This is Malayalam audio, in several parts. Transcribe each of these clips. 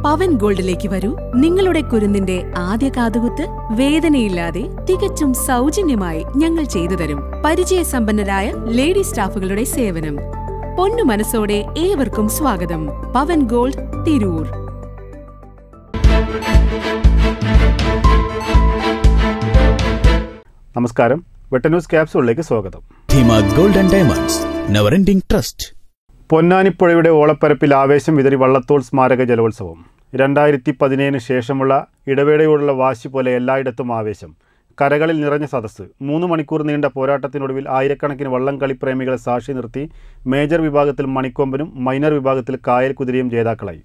പവൻ ഗോൾഡിലേക്ക് വരൂ നിങ്ങളുടെ കുരുന്നിന്റെ ആദ്യ കാതുകുത്ത് വേദനയില്ലാതെ തികച്ചും സൗജന്യമായി ഞങ്ങൾ ചെയ്തു തരും പരിചയസമ്പന്നരായ ലേഡി സ്റ്റാഫുകളുടെ സേവനം പൊന്നു മനസ്സോടെ ഏവർക്കും സ്വാഗതം പവൻ ഗോൾഡ് തിരൂർ നമസ്കാരം വെട്ടന്യൂസ് ക്യാപ്സൂളിലേക്ക് സ്വാഗതം Dheema gold and diamonds never ending trust പൊന്നാനിപ്പുഴയുടെ ഓളപ്പരപ്പിൽ ആവേശം വിതറി വള്ളത്തോൾ സ്മാരക ജലോത്സവം രണ്ടായിരത്തി പതിനേഴിന് ശേഷമുള്ള ഇടവേളയോടുള്ള വാശി പോലെ എല്ലായിടത്തും ആവേശം കരകളിൽ നിറഞ്ഞ സദസ്സ് മൂന്ന് മണിക്കൂർ നീണ്ട പോരാട്ടത്തിനൊടുവിൽ ആയിരക്കണക്കിന് വള്ളം കളിപ്രേമികളെ സാക്ഷി നിർത്തി മേജർ വിഭാഗത്തിൽ മണിക്കൊമ്പനും മൈനർ വിഭാഗത്തിൽ കായൽ കുതിരയും ജേതാക്കളായി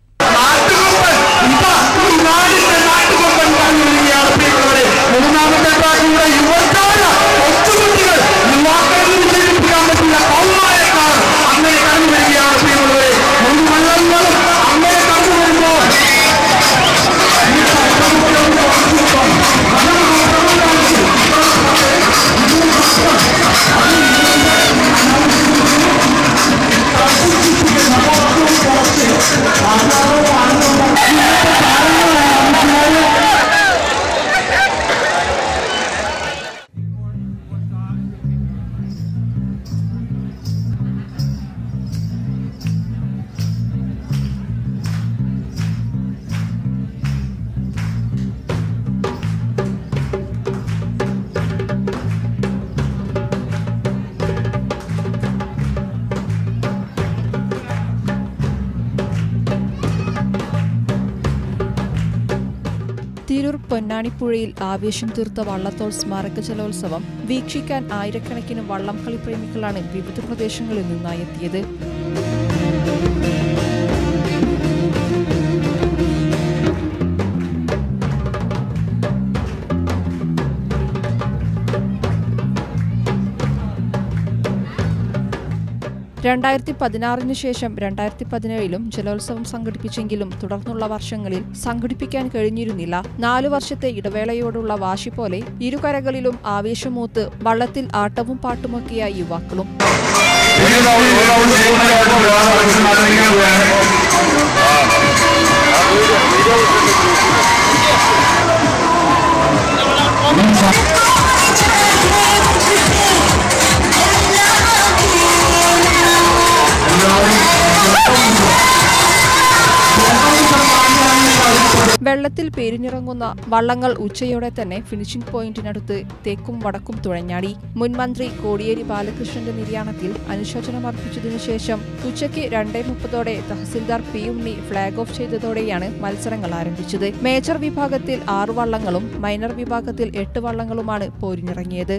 മൂന്നാമത്തെ ട്രാക്കിലൂടെ യുവതാര ഒത്തുകുട്ടികൾ യുവാക്കളിൽ വിജയിപ്പിക്കാൻ പറ്റില്ല കൗമാരക്കാർ അങ്ങനെ കടന്നു വരികയാണ് പ്രിയമുള്ളവരെ മുൻവള്ളങ്ങളും അങ്ങനെ കടന്നു വരുമ്പോൾ തിരൂർ പൊന്നാണിപ്പുഴയിൽ ആവേശം തീർത്ത വള്ളത്തോൾ സ്മാരക ജലോത്സവം വീക്ഷിക്കാൻ ആയിരക്കണക്കിന് വള്ളം കളിപ്രേമികളാണ് വിവിധ പ്രദേശങ്ങളിൽ നിന്നായി എത്തിയത് രണ്ടായിരത്തി പതിനാറിന് ശേഷം രണ്ടായിരത്തി പതിനേഴിലും ജലോത്സവം സംഘടിപ്പിച്ചെങ്കിലും തുടർന്നുള്ള വർഷങ്ങളിൽ സംഘടിപ്പിക്കാൻ കഴിഞ്ഞിരുന്നില്ല നാലു വർഷത്തെ ഇടവേളയോടുള്ള വാശി പോലെ ഇരുകരകളിലും ആവേശമൂത്ത് വള്ളത്തിൽ ആട്ടവും പാട്ടുമൊക്കെയായ യുവാക്കളും വെള്ളത്തിൽ പേരിനിറങ്ങുന്ന വള്ളങ്ങൾ ഉച്ചയോടെ തന്നെ ഫിനിഷിംഗ് പോയിന്റിനടുത്ത് തെക്കും വടക്കും തുഴഞ്ഞാടി മുൻമന്ത്രി കോടിയേരി ബാലകൃഷ്ണന്റെ നിര്യാണത്തിൽ അനുശോചനം അർപ്പിച്ചതിനു ശേഷം ഉച്ചയ്ക്ക് രണ്ടേ മുപ്പതോടെ tahsildar P Unni flag off ചെയ്തതോടെയാണ് മത്സരങ്ങൾ ആരംഭിച്ചത് മേജർ വിഭാഗത്തിൽ ആറ് വള്ളങ്ങളും മൈനർ വിഭാഗത്തിൽ എട്ട് വള്ളങ്ങളുമാണ് പോരിനിറങ്ങിയത്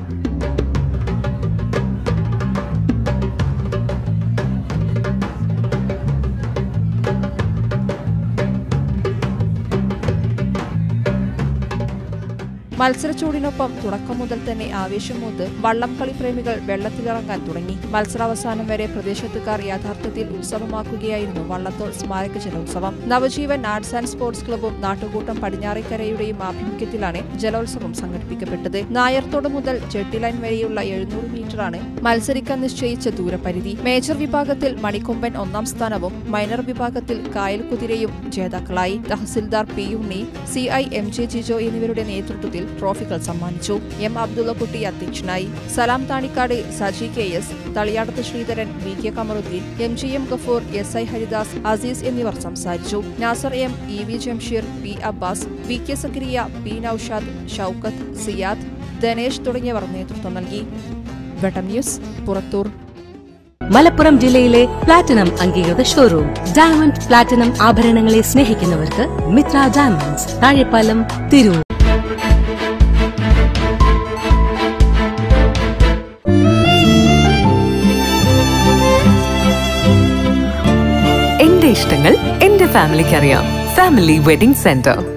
മത്സരച്ചൂടിനൊപ്പം തുടക്കം മുതൽ തന്നെ ആവേശം മൂത്ത് വള്ളം കളി പ്രേമികൾ വെള്ളത്തിലിറങ്ങാൻ തുടങ്ങി മത്സരാവസാനം വരെ പ്രദേശത്തുകാർ യഥാർത്ഥത്തിൽ ഉത്സവമാക്കുകയായിരുന്നു വള്ളത്തോൾ സ്മാരക ജലോത്സവം നവജീവൻ ആർട്സ് ആൻഡ് സ്പോർട്സ് ക്ലബ്ബും നാട്ടുകൂട്ടം പടിഞ്ഞാറേക്കരയുടെയും ആഭിമുഖ്യത്തിലാണ് ജലോത്സവം സംഘടിപ്പിക്കപ്പെട്ടത് നായർത്തോട് മുതൽ ജെട്ടിലൈൻ വരെയുള്ള എഴുന്നൂറ് മീറ്ററാണ് മത്സരിക്കാൻ നിശ്ചയിച്ച ദൂരപരിധി മേജർ വിഭാഗത്തിൽ മണിക്കൊമ്പൻ ഒന്നാം സ്ഥാനവും മൈനർ വിഭാഗത്തിൽ കായൽ കുതിരയും ജേതാക്കളായി tahsildar P Unni C I M J Jijo എന്നിവരുടെ നേതൃത്വത്തിൽ ട്രോഫികൾ സമ്മാനിച്ചു എം അബ്ദുള്ളക്കുട്ടി അധ്യക്ഷനായി Salam Thanikkad Saji K S Thaliyadath Sreedharan V K Kamaruddin M G M Gafoor S I Haridas Azeez എന്നിവർ സംസാരിച്ചു Nasar M E V Jamsheer P Abbas V K Zakariya P Noushad Shoukath Siyad Dhanesh തുടങ്ങിയവർ നേതൃത്വം നൽകി വെട്ടം ന്യൂസ് പുറത്തൂർ മലപ്പുറം ജില്ലയിലെ പ്ലാറ്റിനം അംഗീകൃത ഷോറൂം ഡയമണ്ട് പ്ലാറ്റിനം ആഭരണങ്ങളെ സ്നേഹിക്കുന്നവർക്ക് മിത്ര ഡയമണ്ട്സ് താഴെപ്പാലം തിരൂർ എന്റെ ഇഷ്ടങ്ങൾ എന്റെ ഫാമിലിക്ക് അറിയാം ഫാമിലി വെഡിംഗ് സെന്റർ